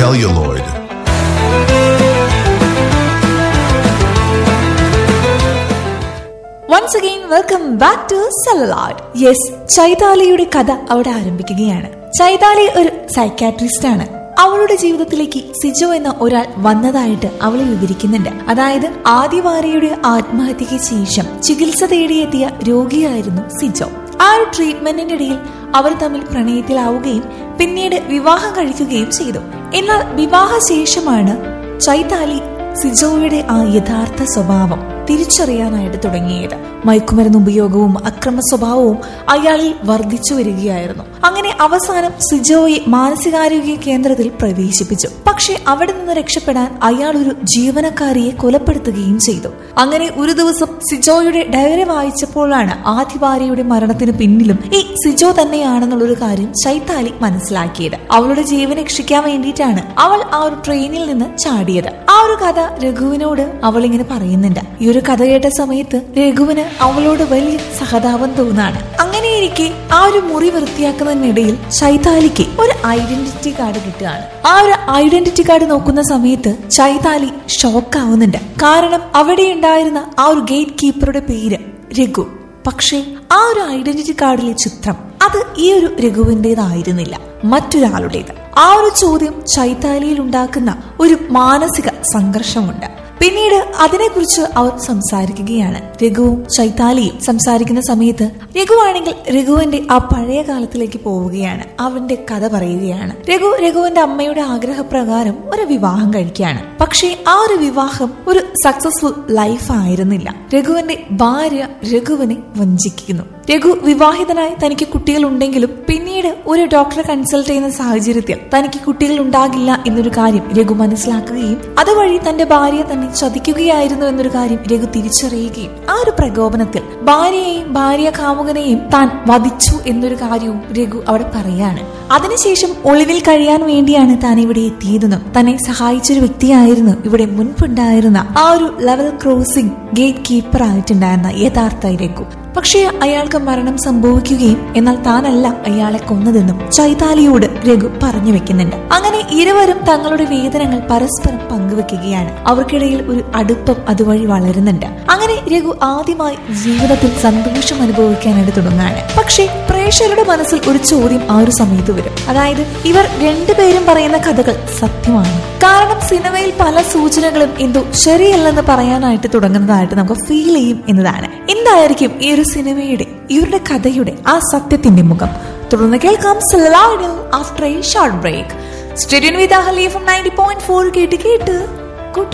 celluloid. Once again welcome back to celluloid yes ചൈതാലിയുടെ കഥ അവിടെ ആരംഭിക്കുകയാണ് ചൈതാലി ഒരു സൈക്കാട്രിസ്റ്റ് ആണ് അവളുടെ ജീവിതത്തിലേക്ക് സിജോ എന്ന ഒരാൾ വന്നതായിട്ട് അവളെ വിവരിക്കുന്നുണ്ട് അതായത് ആദിവാരിയുടെ ആത്മഹത്യക്ക് ശേഷം ചികിത്സ തേടിയെത്തിയ രോഗിയായിരുന്നു സിജോ ആ ഒരു ട്രീറ്റ്മെന്റിന്റെ ഇടയിൽ അവർ തമ്മിൽ പ്രണയത്തിലാവുകയും പിന്നീട് വിവാഹം കഴിക്കുകയും ചെയ്തു എന്നാൽ വിവാഹശേഷമാണ് ചൈതാലി സിജോയുടെ ആ യഥാർത്ഥ സ്വഭാവം തിരിച്ചറിയാനായിട്ട് തുടങ്ങിയത് മയക്കുമരുന്ന് ഉപയോഗവും അക്രമ സ്വഭാവവും അയാളിൽ വർദ്ധിച്ചു വരികയായിരുന്നു അങ്ങനെ അവസാനം സിജോയെ മാനസികാരോഗ്യ കേന്ദ്രത്തിൽ പ്രവേശിപ്പിച്ചു പക്ഷെ അവിടെ നിന്ന് രക്ഷപ്പെടാൻ അയാൾ ഒരു ജീവനക്കാരിയെ കൊലപ്പെടുത്തുകയും ചെയ്തു അങ്ങനെ ഒരു ദിവസം സിജോയുടെ ഡയറി വായിച്ചപ്പോഴാണ് ആദിവാരിയുടെ മരണത്തിന് പിന്നിലും ഈ സിജോ തന്നെയാണെന്നുള്ളൊരു കാര്യം ചൈത്താലി മനസ്സിലാക്കിയത് അവളുടെ ജീവൻ രക്ഷിക്കാൻ വേണ്ടിയിട്ടാണ് അവൾ ആ ഒരു ട്രെയിനിൽ നിന്ന് ചാടിയത് ആ ഒരു കഥ രഘുവിനോട് അവൾ ഇങ്ങനെ പറയുന്നുണ്ട് ഈ ഒരു കഥ കേട്ട സമയത്ത് രഘുവിന് അവളോട് വലിയ സഹതാപം തോന്നാണ് അങ്ങനെയിരിക്കെ ആ ഒരു മുറി വൃത്തിയാക്കുന്നതിനിടയിൽ ചൈതാലിക്ക് ഒരു ഐഡന്റിറ്റി കാർഡ് കിട്ടുകയാണ് ആ ഒരു ഐഡന്റിറ്റി കാർഡ് നോക്കുന്ന സമയത്ത് ചൈതാലി ഷോക്ക് ആവുന്നുണ്ട് കാരണം അവിടെ ഉണ്ടായിരുന്ന ആ ഒരു ഗേറ്റ് കീപ്പറുടെ പേര് രഘു പക്ഷേ ആ ഒരു ഐഡന്റിറ്റി കാർഡിലെ ചിത്രം അത് ഈ ഒരു രഘുവിൻ്റെതായിരുന്നില്ല മറ്റൊരാളുടേത് ആ ഒരു ചോദ്യം ചൈതാലിയിൽ ഉണ്ടാക്കുന്ന ഒരു മാനസിക സംഘർഷമുണ്ട് പിന്നീട് അതിനെക്കുറിച്ച് അവർ സംസാരിക്കുകയാണ് രഘുവും ചൈതാലിയും സംസാരിക്കുന്ന സമയത്ത് രഘുവാണെങ്കിൽ രഘുവിന്റെ ആ പഴയ കാലത്തിലേക്ക് പോവുകയാണ് അവന്റെ കഥ പറയുകയാണ് രഘു രഘുവിന്റെ അമ്മയുടെ ആഗ്രഹപ്രകാരം ഒരു വിവാഹം കഴിക്കുകയാണ് പക്ഷേ ആ ഒരു വിവാഹം ഒരു സക്സസ്ഫുൾ ലൈഫ് ആയിരുന്നില്ല രഘുവിന്റെ ഭാര്യ രഘുവിനെ വഞ്ചിക്കുന്നു രഘു വിവാഹിതനായി തനിക്ക് കുട്ടികൾ ഉണ്ടെങ്കിലും പിന്നീട് ഒരു ഡോക്ടറെ കൺസൾട്ട് ചെയ്യുന്ന സാഹചര്യത്തിൽ തനിക്ക് കുട്ടികൾ ഉണ്ടാകില്ല എന്നൊരു കാര്യം രഘു മനസ്സിലാക്കുകയും അതുവഴി തന്റെ ഭാര്യയെ തന്നെ ചതിക്കുകയായിരുന്നു എന്നൊരു കാര്യം രഘു തിരിച്ചറിയുകയും ആ ഒരു പ്രകോപനത്തിൽ ഭാര്യയെയും ഭാര്യ കാമുകനെയും താൻ വധിച്ചു എന്നൊരു കാര്യവും രഘു അവിടെ പറയാണ് അതിനുശേഷം ഒളിവിൽ കഴിയാൻ വേണ്ടിയാണ് താൻ ഇവിടെ എത്തിയതെന്നും തന്നെ സഹായിച്ചൊരു വ്യക്തിയായിരുന്നു ഇവിടെ മുൻപുണ്ടായിരുന്ന ആ ഒരു ലെവൽ ക്രോസിംഗ് ഗേറ്റ് കീപ്പർ ആയിട്ടുണ്ടായിരുന്ന യഥാർത്ഥ രഘു പക്ഷേ അയാൾക്ക് മരണം സംഭവിക്കുകയും എന്നാൽ താനല്ല അയാളെ കൊന്നതെന്നും ചൈതാലിയോട് രഘു പറഞ്ഞു വെക്കുന്നുണ്ട് അങ്ങനെ ഇരുവരും തങ്ങളുടെ വേദനകൾ പരസ്പരം പങ്കുവെക്കുകയാണ് അവർക്കിടയിൽ ഒരു അടുപ്പം അതുവഴി വളരുന്നുണ്ട് അങ്ങനെ രഘു ആദ്യമായി ജീവിതത്തിൽ സന്തോഷം അനുഭവിക്കാനായിട്ട് തുടങ്ങാണ് പക്ഷേ പ്രേക്ഷകരുടെ മനസ്സിൽ ഒരു ചോദ്യം ആ ഒരു സമയത്ത് വരും അതായത് ഇവർ രണ്ടുപേരും പറയുന്ന കഥകൾ സത്യമാണ് കാരണം സിനിമയിൽ പല സൂചനകളും എന്തോ ശരിയല്ലെന്ന് പറയാനായിട്ട് തുടങ്ങുന്നതായിട്ട് നമുക്ക് ഫീൽ ചെയ്യും എന്നതാണ് എന്തായിരിക്കും ഈ ഒരു സിനിമയുടെ ഇവരുടെ കഥയുടെ ആ സത്യത്തിന്റെ മുഖം തുടർന്ന് കേൾക്കാം ആഫ്റ്റർ എ ഷോർട്ട് ബ്രേക്ക് സ്റ്റേഡിയൻ with Ahali from ninety point four കേട്ട് കേട്ട്